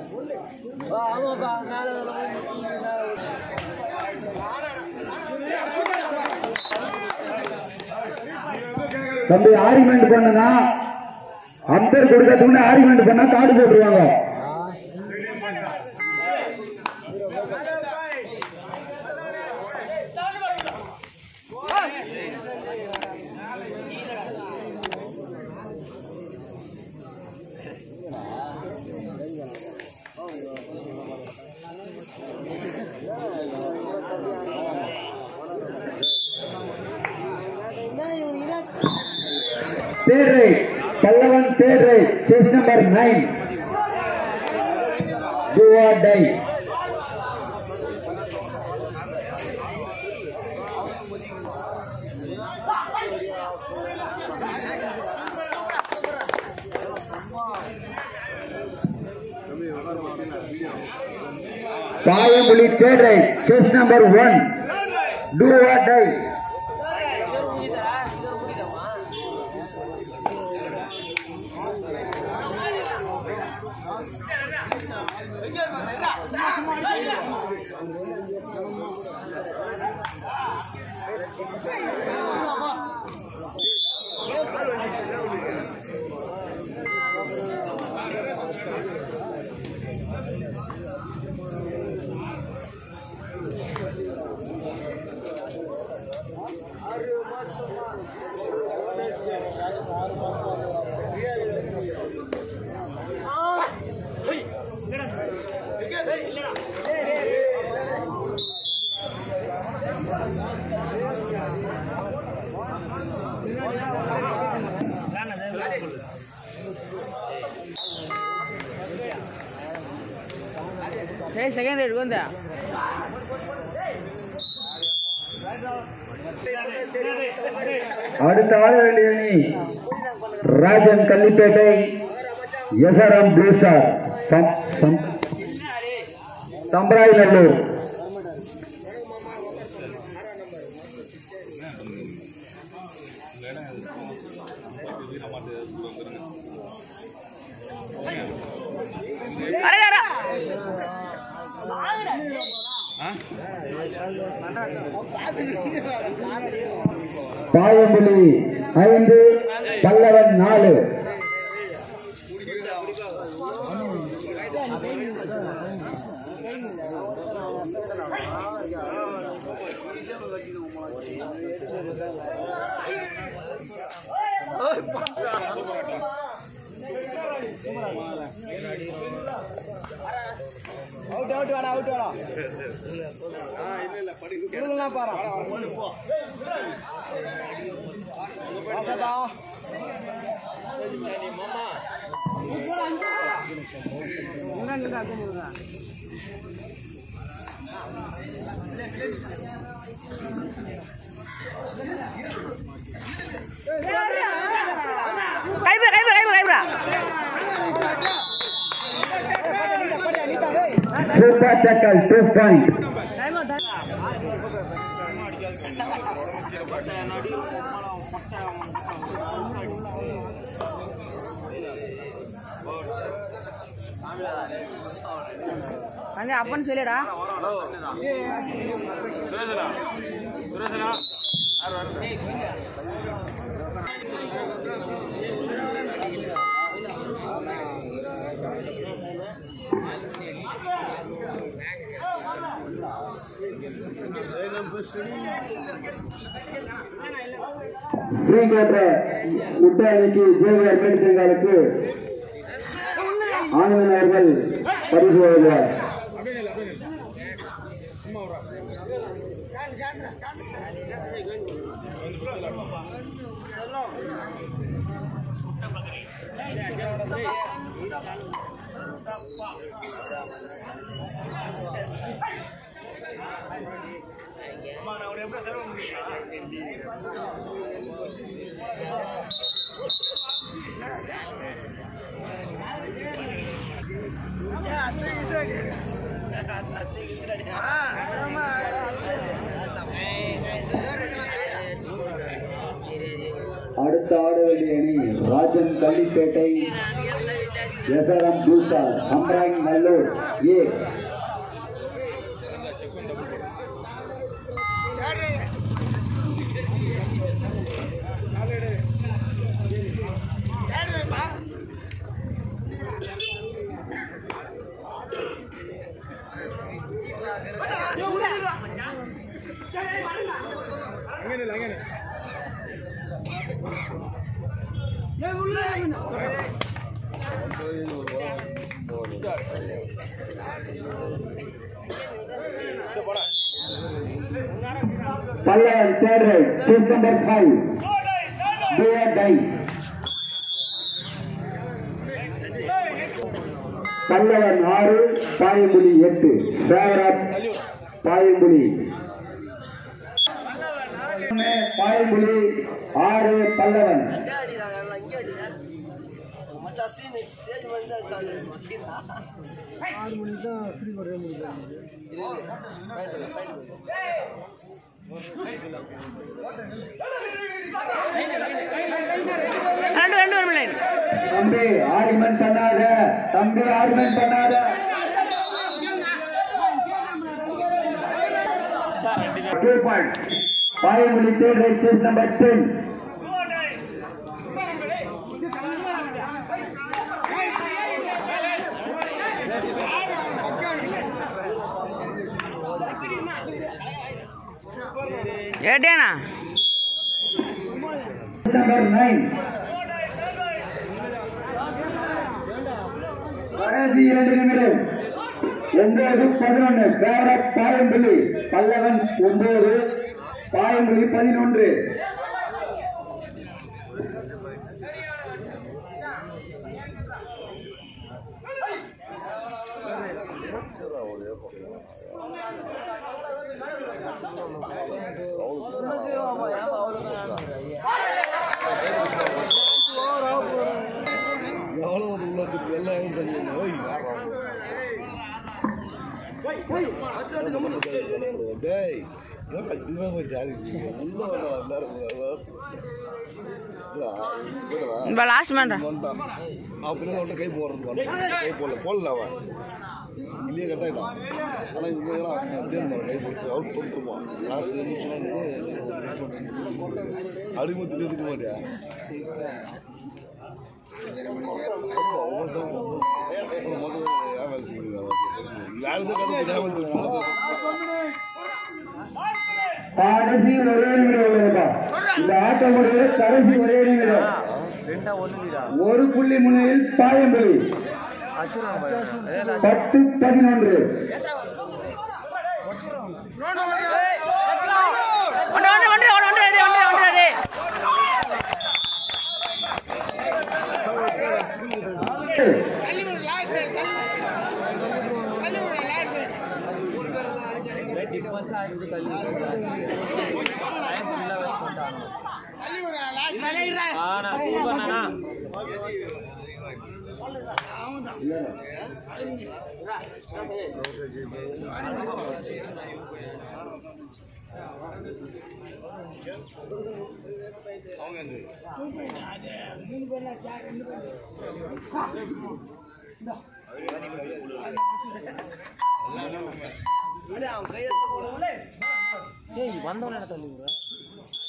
தம்பி ஆர்குமெண்ட் பண்ணுனா அம்பேர் கொடுக்கறதுக்கு முன்னாடி ஆர்குமெண்ட் பண்ணா கார்டு போட்டுருவாங்க third raid Pallavan third raid chest number nine do or die பாயமொழி third raid chest number one do or die second raid வந்து அடுத்த ஆட வேண்டிய அணி Rajan Kallipettai SRM blue star சம்- சம்- சம்பராய் நல்லூர் அரே அரே பாயம்புலி ஐந்து பல்லவன் நாலு அவுட் அவுட் வாடா அவுட் வாடா இல்ல பாரா வாசதா கைப்ரா கைப்ரா கைப்ரா கைப்ரா சூப்பர் டக்கல் டூ பாயிண்ட் அங்கே அப்பன்னு சொல்லிடா ஸ்ரீகோட்ட உட்ட அணிக்கு ஜேவிஆர் மேடிசங்காலுக்கு ஆனந்தன் அவர்கள் பரிசு வழங்குவார் அடுத்த ஆட வேண்டிய அணி Rajan Kallipettai SRM blue star அம்ராங் நல்லூர் ஏ Pallavan third raid chest number five பிஆர் டை பல்லவன் ஆறு பாயம்புலி எட்டு ஃபேவரட் பாயம்புலி பாயம்புலி ஆறு பல்லவன் ரெண்டு ரெண்டு ஒரு லைன் தம்பி ஆர்குமெண்ட் பண்ணாத தம்பி ஆர்குமெண்ட் பண்ணாத Two point. பாயமொழி third raid chest number ten ஏட்டியாண்ணா நம்பர் நைன் கடைசி இரண்டு நிமிடம் ஒன்பது பதினொன்று ஃபேவரட் பாயம்புலி பல்லவன் ஒன்பது பாயம்புலி பதினொன்று டேய் இதுதான் போய் ஜாதி உள்ள எல்லாரும் இப்போ லாஸ்ட் பண்ணுறேன் வந்தான் அப்படின்னு அவன்கிட்ட கை போடுறது வரணும். கை போடல போடல அவன் இல்லையே கட்டாயிட்டான் ஆனால் இவங்க அப்படியே இருந்தாங்க கை போட்டு அவுட் தொட்டுருப்பான் லாஸ்ட் அடிமத்து நிறுத்த மாட்டியா கடைசி ஒரே நிமிடம் உள்ளதுப்பா இந்த ஆட்ட முடிவு கடைசி ஒரே நிமிடம் ஒரு புள்ளி முன்னில் பாயம்புலி பத்து பதினொன்று ஒன்று ஒன்று ஒன்று ஒன்று ஒன்று ரெடி ஒன்று ஒன்று ரெடி ஏய் வந்தவன தள்ளி விடுற